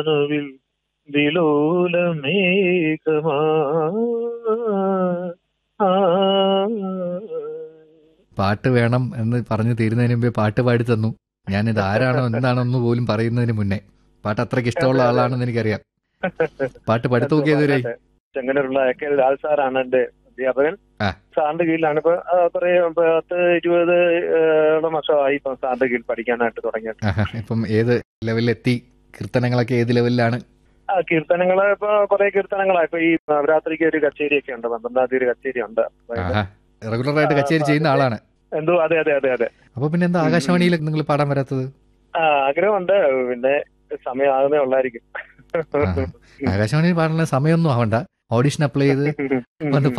കനവിൽ വിലോലമേഘമാ ആ. പാട്ട് വേണം എന്ന് പറഞ്ഞു തീരുന്നതിന് മുമ്പേ പാട്ട് പാടി തന്നു ഞാനിത് ആരാണോ എന്താണോ എന്ന് പോലും പറയുന്നതിന് മുന്നേ പാട്ട് അത്രയ്ക്ക് ഇഷ്ടമുള്ള ആളാണെന്ന് എനിക്കറിയാം പാട്ട് പഠിത്തം ഒക്കെ ഏതുവരെയായി ചെങ്ങന്നൂരുള്ള കെ എൽ ലാൽ സാറാണ് എന്റെ അധ്യാപകൻ ആ. സാറിന്റെ കീഴിലാണ് ഇപ്പൊ ആ, കുറെ പത്ത് ഇരുപത് ഏഴോളം വർഷമായി ഇപ്പൊ സാറിന്റെ കീഴിൽ പഠിക്കാനായിട്ട് തുടങ്ങിയിട്ട് ആഹാ, ഇപ്പം ഏത് ലെവലിലെത്തി കീർത്തനങ്ങളൊക്കെ ഏത് ലെവലിലാണ് ആ കീർത്തനങ്ങള് ഇപ്പൊ കുറെ കീർത്തനങ്ങളാ ഇപ്പൊ ഈ നവരാത്രിക്ക് ഒരു കച്ചേരി ഒക്കെ ഉണ്ട് പന്ത്രണ്ടാം തീയതി ഒരു കച്ചേരി ഉണ്ട് അപ്പൊ ഇത് ആഹാ റെഗുലർ ആയിട്ട് കച്ചേരി ചെയ്യുന്ന ആളാണ് എന്തോ അതെ അതെ അതെ അതെ അപ്പൊ പിന്നെ എന്താ ആകാശവാണിയിൽ നിങ്ങൾ പാടാൻ വരാത്തത് ആ ആഗ്രഹമുണ്ട് പിന്നെ സമയമാകുന്നേ ഉള്ളായിരിക്കും ആകാശവാണിയിൽ പാടാനുള്ള സമയമൊന്നും ആവണ്ട ഓഡിഷൻ അപ്ലൈ ചെയ്ത് വന്ന്